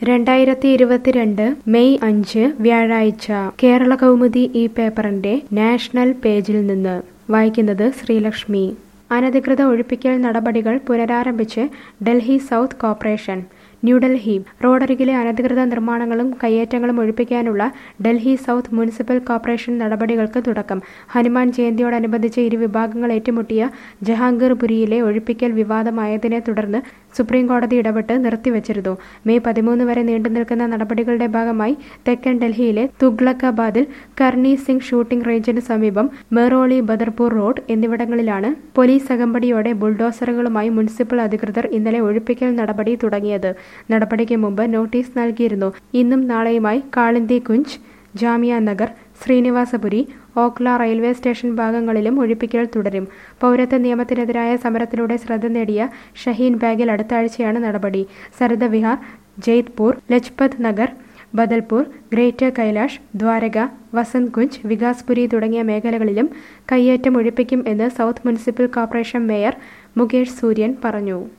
രണ്ടായിരത്തി ഇരുപത്തിരണ്ട് മെയ് അഞ്ച് വ്യാഴാഴ്ച കേരള കൗമുദി ഈ പേപ്പറിന്റെ നാഷണൽ പേജിൽ നിന്ന് വായിക്കുന്നത് ശ്രീലക്ഷ്മി അനധികൃത ഒഴിപ്പിക്കൽ നടപടികൾ പുനരാരംഭിച്ച് ഡൽഹി സൗത്ത് കോർപ്പറേഷൻ ന്യൂഡൽഹി റോഡരികിലെ അനധികൃത നിർമ്മാണങ്ങളും കയ്യേറ്റങ്ങളും ഒഴിപ്പിക്കാനുള്ള ഡൽഹി സൗത്ത് മുനിസിപ്പൽ കോർപ്പറേഷൻ നടപടികൾക്ക് തുടക്കം ഹനുമാൻ ജയന്തിയോടനുബന്ധിച്ച് ഇരു വിഭാഗങ്ങൾ ഏറ്റുമുട്ടിയ ജഹാംഗീർപുരിയിലെ ഒഴിപ്പിക്കൽ വിവാദമായതിനെ തുടർന്ന് സുപ്രീം കോടതി ഇടപെട്ട് നിർത്തിവച്ചിരുന്നു മെയ് പതിമൂന്ന് വരെ നീണ്ടുനിൽക്കുന്ന നടപടികളുടെ ഭാഗമായി തെക്കൻ ഡൽഹിയിലെ തുഗ്ലക്കാബാദിൽ കർണി സിംഗ് ഷൂട്ടിംഗ് റേഞ്ചിന് സമീപം മെറോളി ബദർപൂർ റോഡ് എന്നിവിടങ്ങളിലാണ് പോലീസ് അകമ്പടിയോടെ ബുൾഡോസറുകളുമായി മുനിസിപ്പൽ അധികൃതർ ഇന്നലെ ഒഴിപ്പിക്കൽ നടപടി തുടങ്ങിയത് നടപടിക്ക് മുമ്പ് നോട്ടീസ് നൽകിയിരുന്നു ഇന്നും നാളെയുമായി കാളിന്തി കുഞ്ച് ജാമിയ നഗർ ശ്രീനിവാസപുരി ഓക്ല റെയിൽവേ സ്റ്റേഷൻ ഭാഗങ്ങളിലും ഒഴിപ്പിക്കൽ തുടരും പൗരത്വ നിയമത്തിനെതിരായ സമരത്തിലൂടെ ശ്രദ്ധ നേടിയ ഷഹീൻ ബാഗിൽ അടുത്ത ആഴ്ചയാണ് നടപടി സരദ വിഹാർ ജയ്ത്പൂർ ലജ്പത് നഗർ ബദൽപൂർ ഗ്രേറ്റർ കൈലാഷ് ദ്വാരക വസന്ത് കുഞ്ച് വികാസ്പുരി തുടങ്ങിയ മേഖലകളിലും കയ്യേറ്റം ഒഴിപ്പിക്കും എന്ന് south municipal corporation mayor Mukesh Suryan പറഞ്ഞു